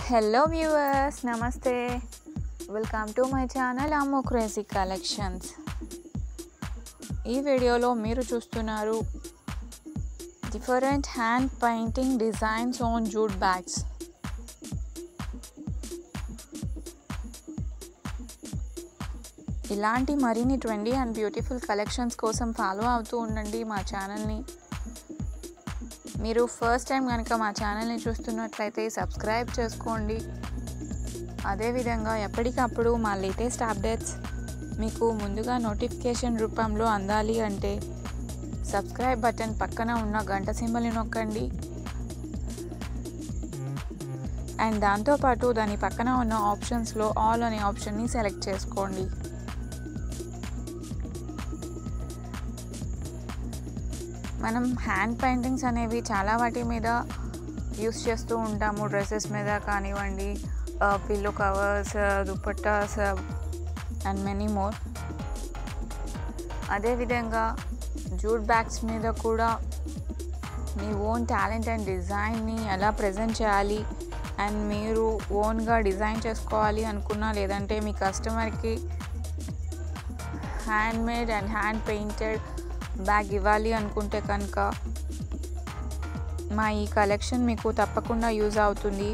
hello viewers నమస్తే welcome to my channel అమ్మో crazy collections ఈ వీడియోలో మీరు చూస్తున్నారు different hand painting designs on jute bags ఇలాంటి మరిన్ని ట్రెండీ అండ్ బ్యూటిఫుల్ కలెక్షన్స్ కోసం ఫాలో అవుతూ ఉండండి మా ఛానల్ని మీరు ఫస్ట్ టైం కనుక మా ఛానల్ని చూస్తున్నట్లయితే సబ్స్క్రైబ్ చేసుకోండి అదేవిధంగా ఎప్పటికప్పుడు మా లేటెస్ట్ అప్డేట్స్ మీకు ముందుగా నోటిఫికేషన్ రూపంలో అందాలి అంటే సబ్స్క్రైబ్ బటన్ పక్కన ఉన్న గంట సింబల్ని నొక్కండి అండ్ దాంతోపాటు దాని పక్కన ఉన్న ఆప్షన్స్లో ఆల్ అనే ఆప్షన్ని సెలెక్ట్ చేసుకోండి మనం హ్యాండ్ పెయింటింగ్స్ అనేవి చాలా వాటి మీద యూస్ చేస్తూ ఉంటాము డ్రెస్సెస్ మీద కానివ్వండి pillow covers dupattas and many more అదేవిధంగా జూట్ బ్యాగ్స్ మీద కూడా మీ ఓన్ టాలెంట్ అండ్ డిజైన్ని ఎలా ప్రజెంట్ చేయాలి అండ్ మీరు ఓన్గా డిజైన్ చేసుకోవాలి అనుకున్నా లేదంటే మీ కస్టమర్కి handmade and hand painted bag ఇవ్వాలి అనుకుంటే కనుక మా ఈ కలెక్షన్ మీకు తప్పకుండా యూజ్ అవుతుంది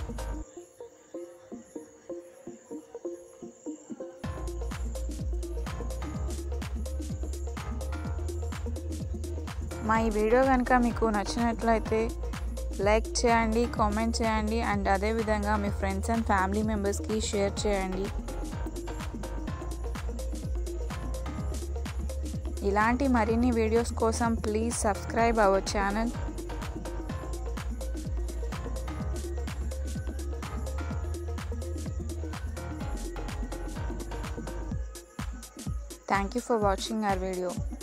మా ఈ వీడియో కనుక మీకు నచ్చినట్లయితే లైక్ చేయండి కామెంట్ చేయండి అండ్ అదేవిధంగా మీ ఫ్రెండ్స్ అండ్ ఫ్యామిలీ మెంబర్స్కి షేర్ చేయండి ఇలాంటి మరిన్ని వీడియోస్ కోసం please subscribe our channel thank you for watching our video